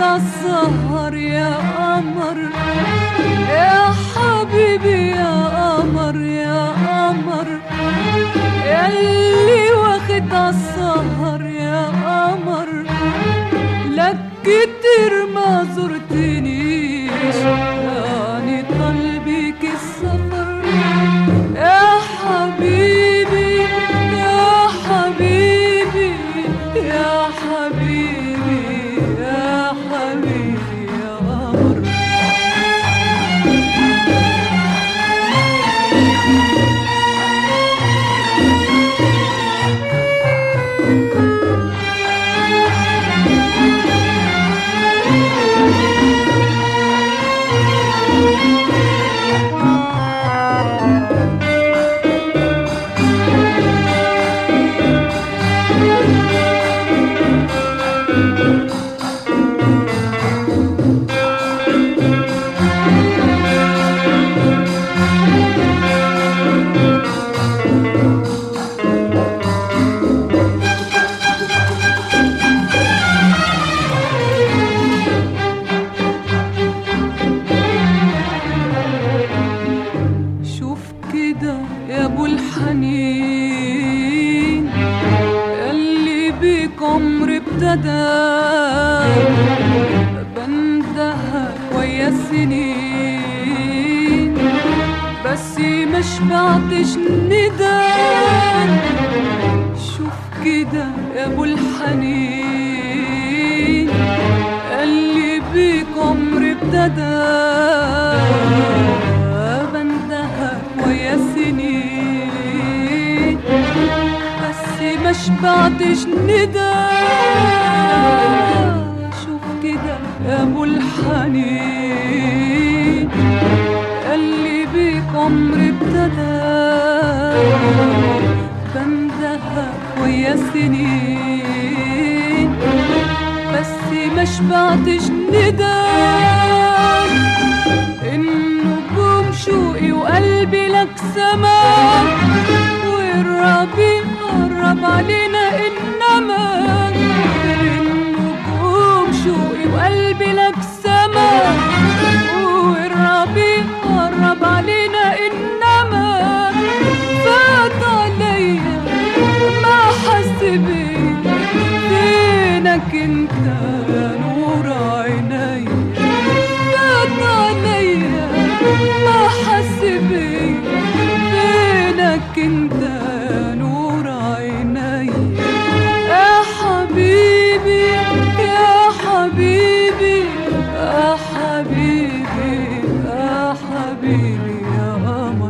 السهر يا قمر يا حبيبي يا قمر يا قمر ياللي واخد السهر يا قمر لك كتير ما زرتنيش يعني قلبك السفر يا حبيبي يا حبيبي يا حبيبي يا حبيبي يا قمر شوف كده يا ابو الحنين اللي بيك عمري ابتدى بندها ويا السنين بس ما شبعتش ندى شوف كده يا ابو الحنين اللي بيك عمري ابتدى بندها ويا السنين بس ما شبعتش ندى شوف كده يا ابو الحنين اللي بيك عمري ابتدى بندها ويا السنين بس ما شبعتش ندى النجوم شوقي وقلبي لك سما والربيع قرب علينا انما النجوم شوقي وقلبي لك سما والربيع قرب علينا انما فات عليا ما حس بيا فينك انت يا نور عيني فات عليا ما حس بيا فينك انت يا نور عيني يا حبيبي يا حبيبي يا حبيبي يا حبيبي يا قمر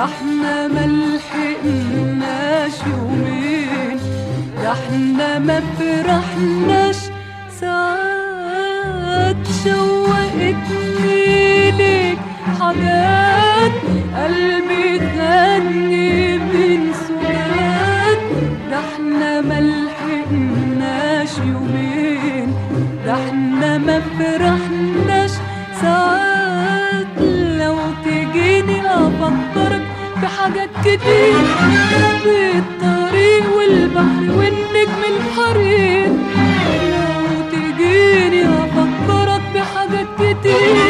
ده احنا ملحقناش يومين ده احنا ما فرحناش ساعات شوقتني ليك حاجات قلبي تغني من سكات ده احنا ملحقناش يومين ده احنا ما فرحناش ساعات لو تجيني افكرك في حاجات كتير بالطريق والبحر والنجم الحرير لو تجيني افكرك بحاجات كتير